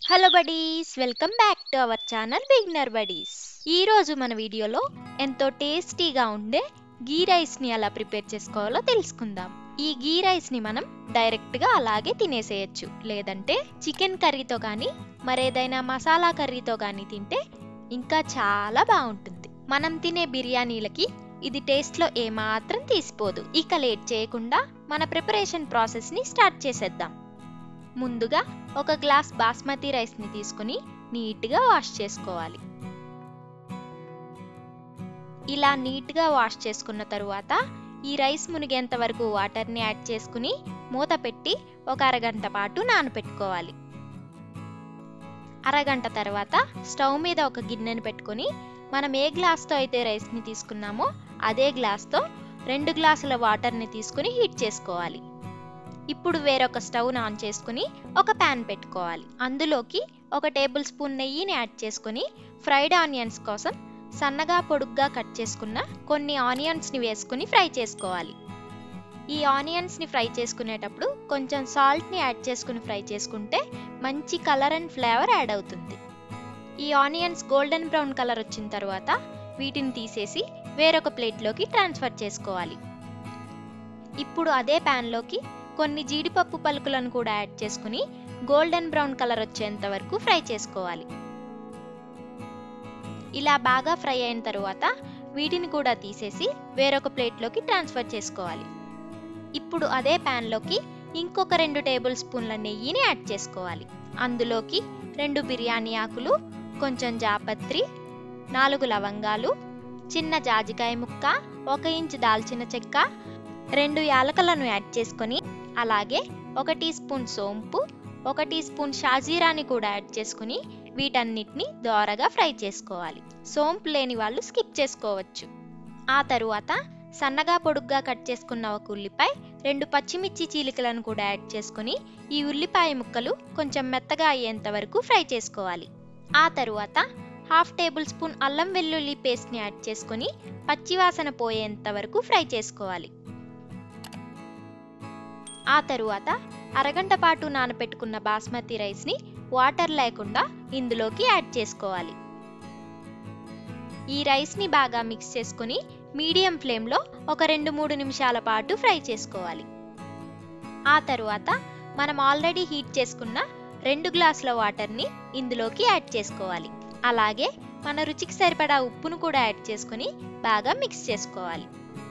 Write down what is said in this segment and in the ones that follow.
hello buddies welcome back to our channel beginner buddies ఈరోజు మన వీడియోలో ఎంతో టేస్టీగా ఉండే గీ రైస్ని ఎలా ప్రిపేర్ చేసుకోవాలో తెలుసుకుందాం ఈ గీ రైస్ని మనం డైరెక్ట్గా అలాగే తినేసేయచ్చు లేదంటే చికెన్ కర్రీతో కానీ మరేదైనా మసాలా కర్రీతో కానీ తింటే ఇంకా చాలా బాగుంటుంది మనం తినే బిర్యానీలకి ఇది టేస్ట్లో ఏమాత్రం తీసిపోదు ఇక లేట్ చేయకుండా మన ప్రిపరేషన్ ప్రాసెస్ని స్టార్ట్ చేసేద్దాం ముందుగా ఒక గ్లాస్ బాస్మతి రైస్ని తీసుకుని నీట్గా వాష్ చేసుకోవాలి ఇలా నీట్గా వాష్ చేసుకున్న తరువాత ఈ రైస్ మునిగేంత వరకు వాటర్ని యాడ్ చేసుకుని మూత పెట్టి ఒక అరగంట పాటు నానపెట్టుకోవాలి అరగంట తర్వాత స్టవ్ మీద ఒక గిన్నెను పెట్టుకొని మనం ఏ గ్లాస్తో అయితే రైస్ని తీసుకున్నామో అదే గ్లాస్తో రెండు గ్లాసుల వాటర్ని తీసుకుని హీట్ చేసుకోవాలి ఇప్పుడు వేరొక స్టవ్ ఆన్ చేసుకుని ఒక ప్యాన్ పెట్టుకోవాలి అందులోకి ఒక టేబుల్ స్పూన్ నెయ్యిని యాడ్ చేసుకుని ఫ్రైడ్ ఆనియన్స్ కోసం సన్నగా పొడుగ్గా కట్ చేసుకున్న కొన్ని ఆనియన్స్ని వేసుకుని ఫ్రై చేసుకోవాలి ఈ ఆనియన్స్ని ఫ్రై చేసుకునేటప్పుడు కొంచెం సాల్ట్ని యాడ్ చేసుకుని ఫ్రై చేసుకుంటే మంచి కలర్ అండ్ ఫ్లేవర్ యాడ్ అవుతుంది ఈ ఆనియన్స్ గోల్డెన్ బ్రౌన్ కలర్ వచ్చిన తర్వాత వీటిని తీసేసి వేరొక ప్లేట్లోకి ట్రాన్స్ఫర్ చేసుకోవాలి ఇప్పుడు అదే ప్యాన్లోకి కొన్ని జీడిపప్పు పలుకులను కూడా యాడ్ చేసుకుని గోల్డెన్ బ్రౌన్ కలర్ వచ్చేంత వరకు ఫ్రై చేసుకోవాలి ఇలా బాగా ఫ్రై అయిన తరువాత వీటిని కూడా తీసేసి వేరొక ప్లేట్లోకి ట్రాన్స్ఫర్ చేసుకోవాలి ఇప్పుడు అదే ప్యాన్లోకి ఇంకొక రెండు టేబుల్ స్పూన్ల నెయ్యిని యాడ్ చేసుకోవాలి అందులోకి రెండు బిర్యానీ ఆకులు కొంచెం జాపత్రి నాలుగు లవంగాలు చిన్న జాజికాయ ముక్క ఒక ఇంచు దాల్చిన చెక్క రెండు యాలకలను యాడ్ చేసుకొని అలాగే ఒక టీ స్పూన్ సోంపు ఒక టీ స్పూన్ షాజీరాని కూడా యాడ్ చేసుకుని వీటన్నిటిని దోరగా ఫ్రై చేసుకోవాలి సోంపు లేని వాళ్ళు స్కిప్ చేసుకోవచ్చు ఆ తరువాత సన్నగా పొడుగ్గా కట్ చేసుకున్న ఒక ఉల్లిపాయ రెండు పచ్చిమిర్చి చీలికలను కూడా యాడ్ చేసుకుని ఈ ఉల్లిపాయ ముక్కలు కొంచెం మెత్తగా అయ్యేంత వరకు ఫ్రై చేసుకోవాలి ఆ తరువాత హాఫ్ టేబుల్ స్పూన్ అల్లం వెల్లుల్లి పేస్ట్ని యాడ్ చేసుకుని పచ్చివాసన పోయేంత వరకు ఫ్రై చేసుకోవాలి ఆ తరువాత అరగంట పాటు నానపెట్టుకున్న బాస్మతి రైస్ని వాటర్ లేకుండా ఇందులోకి యాడ్ చేసుకోవాలి ఈ రైస్ని బాగా మిక్స్ చేసుకుని మీడియం ఫ్లేమ్లో ఒక రెండు మూడు నిమిషాల పాటు ఫ్రై చేసుకోవాలి ఆ తరువాత మనం ఆల్రెడీ హీట్ చేసుకున్న రెండు గ్లాసుల వాటర్ని ఇందులోకి యాడ్ చేసుకోవాలి అలాగే మన రుచికి సరిపడా ఉప్పును కూడా యాడ్ చేసుకుని బాగా మిక్స్ చేసుకోవాలి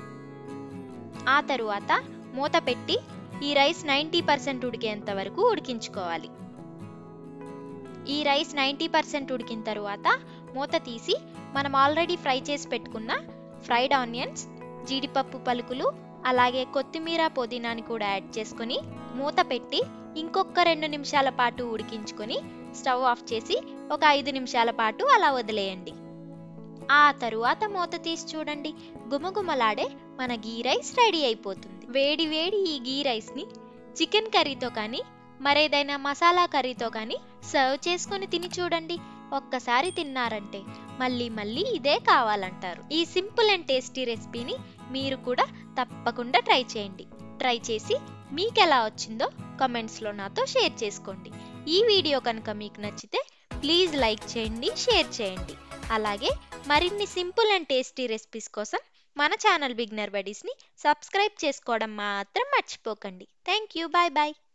ఆ తరువాత మూత పెట్టి ఈ రైస్ నైంటీ పర్సెంట్ ఉడికేంత వరకు ఉడికించుకోవాలి ఈ రైస్ నైంటీ పర్సెంట్ ఉడికిన తరువాత మూత తీసి మనం ఆల్రెడీ ఫ్రై చేసి పెట్టుకున్న ఫ్రైడ్ ఆనియన్స్ జీడిపప్పు పలుకులు అలాగే కొత్తిమీర పుదీనాని కూడా యాడ్ చేసుకుని మూత పెట్టి ఇంకొక రెండు నిమిషాల పాటు ఉడికించుకొని స్టవ్ ఆఫ్ చేసి ఒక ఐదు నిమిషాల పాటు అలా వదిలేయండి ఆ తరువాత మూత తీసి చూడండి గుమగుమలాడే మన గీ రైస్ రెడీ అయిపోతుంది వేడి వేడి ఈ గీ రైస్ని చికెన్ కర్రీతో కానీ మరేదైనా మసాలా కర్రీతో కానీ సర్వ్ చేసుకొని తిని చూడండి ఒక్కసారి తిన్నారంటే మళ్ళీ మళ్ళీ ఇదే కావాలంటారు ఈ సింపుల్ అండ్ టేస్టీ రెసిపీని మీరు కూడా తప్పకుండా ట్రై చేయండి ట్రై చేసి మీకు ఎలా వచ్చిందో కమెంట్స్లో నాతో షేర్ చేసుకోండి ఈ వీడియో కనుక మీకు నచ్చితే ప్లీజ్ లైక్ చేయండి షేర్ చేయండి అలాగే మరిన్ని సింపుల్ అండ్ టేస్టీ రెసిపీస్ కోసం మన ఛానల్ బిగ్నర్ బడీస్ని సబ్స్క్రైబ్ చేసుకోవడం మాత్రం మర్చిపోకండి థ్యాంక్ యూ బాయ్ బాయ్